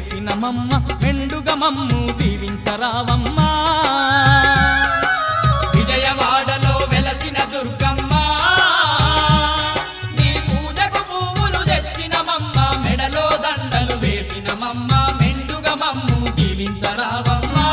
వేసినమమ్మ మెండుగా మమ్ము దీవించరావమ్మా విజయవాడలో వెలసిన దుర్గమ్మ నీ పూజకు పువ్వులు తెచ్చినమమ్మ మెడలో దండలు వేసినమమ్మ మెండుగా మమ్ము దీవించరావమ్మా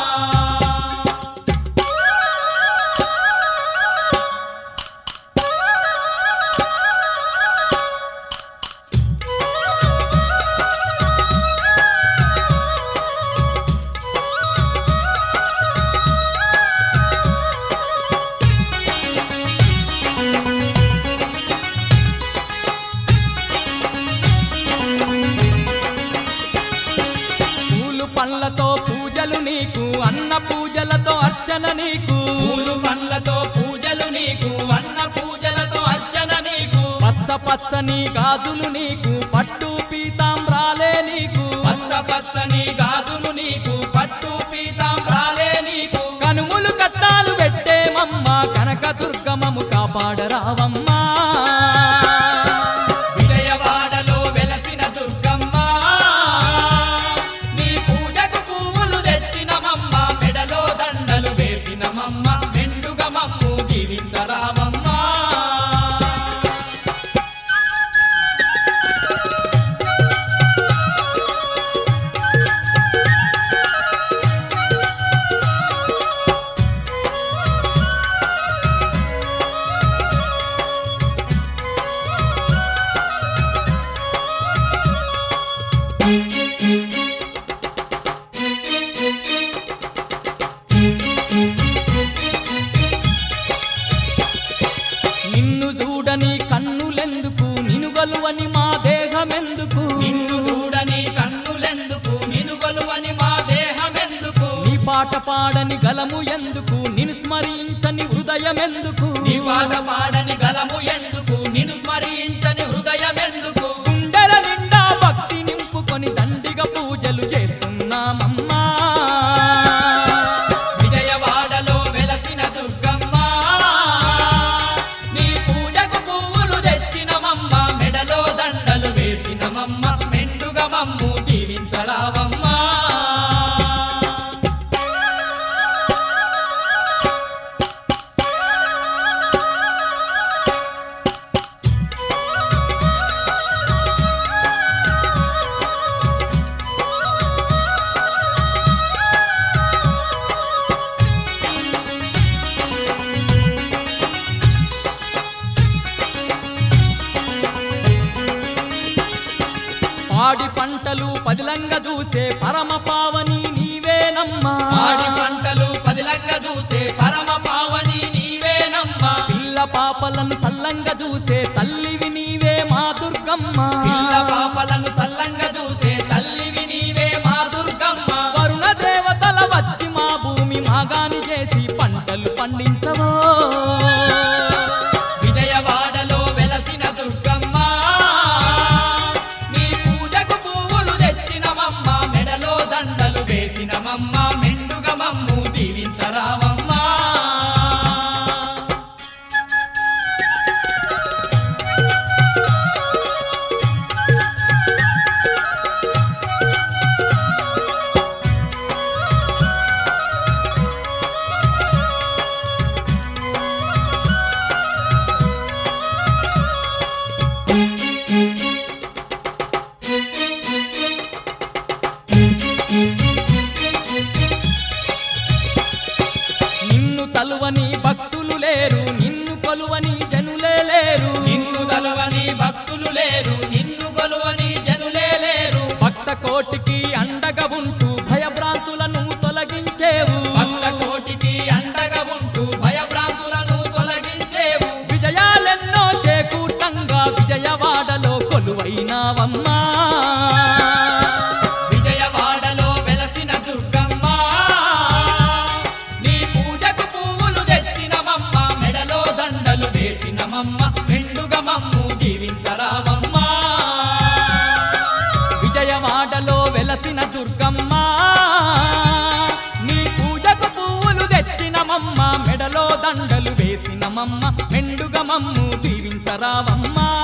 పూలు పండ్లతో పూజలు నీకు అన్న పూజలతో అర్చన నీకు పూలు పండ్లతో పూజలు నీకు అన్న పూజలతో అర్చన నీకు పచ్చ పచ్చని గాజులు నీకు పట్టు పీతాంబ్రాలే నీకు పచ్చ పచ్చని గాజులు నీకు పట్టు పీతాంబ్రాలే నీకు కనుములు కట్టాలు పెట్టేమమ్మ కనక దుర్గమము కాపాడరావమ్మా విజయవాడలో వెలసిన దుర్గమ్మ నీ పూజకు పువ్వులు తెచ్చినమమ్మ మెడలో దండలు వేసినమమ్మ మెండుగా మమ్ము జీవించరామమ్మా నిన్ను చూడని కన్నులెందుకు నినుగలువని మా దేహమెందుకు నిన్ను చూడని కన్నులెందుకు నిన్ను కొలువని మా దేహమెందుకు నీ పాట పాడని గలము ఎందుకు నిన్ను స్మరించని హృదయమెందుకు నీ పాట పాడని గలము ఎందుకు నిన్ను స్మరించని హృదయమెందుకు గుండెల నిండా భక్తి నింపుకొని దండిగా పూజలు చేస్తున్నామమ్మా విజయవాడలో వెలసిన దుర్గమ్మ నీ పూజకు పువ్వులు తెచ్చినమమ్మ మెడలో దండలు వేసినమమ్మ మెండుగా మమ్ము దీవించరావమ్మా పాడి పంటలు పదిలంగా చూసే పరమ పావని నీవేనమ్మా పాడి పంటలు పదిలంగా చూసే పరమ పావని నీవేనమ్మా పిల్ల పాపలను సల్లంగా చూసే తల్లివి నీవే మా దుర్గమ్మ పిల్ల పాపలను సల్లంగా చూసే తల్లివి నీవే మా దుర్గమ్మ వరుణ దేవతల వచ్చి మా భూమి మాగాని చేసి పంటలు పండించవో విజయవాడలో వెలసిన దుర్గమ్మ నీ పూజకు పువ్వులు తెచ్చినమమ్మ మెడలో దండలు వేసినమమ్మ మెండుగా మమ్ము దీవించరావమ్మా నిన్ను తలువని భక్తులు లేరు నిన్ను కొలువని జనులే లేరు నిన్ను గలవని భక్తులు లేరు నిన్ను కొలువని జనులే లేరు భక్త కోటికి అండగా ఉంటూ భయభ్రాంతులను తొలగించేవు భక్త కోటికి అండగా ఉంటూ భయభ్రాంతులను తొలగించేవు విజయాలెన్నో చేకూర్చంగా విజయవాడలో కొలువైనావమ్మా విజయవాడలో వెలసిన దుర్గమ్మ నీ పూజకు పువ్వులు తెచ్చినమమ్మ మెడలో దండలు వేసినమమ్మ మెండుగా మమ్ము జీవించరావమ్మా విజయవాడలో వెలసిన దుర్గమ్మ నీ పూజకు పువ్వులు తెచ్చినమమ్మ మెడలో దండలు వేసినమమ్మ మెండుగా మమ్ము దీవించరావమ్మా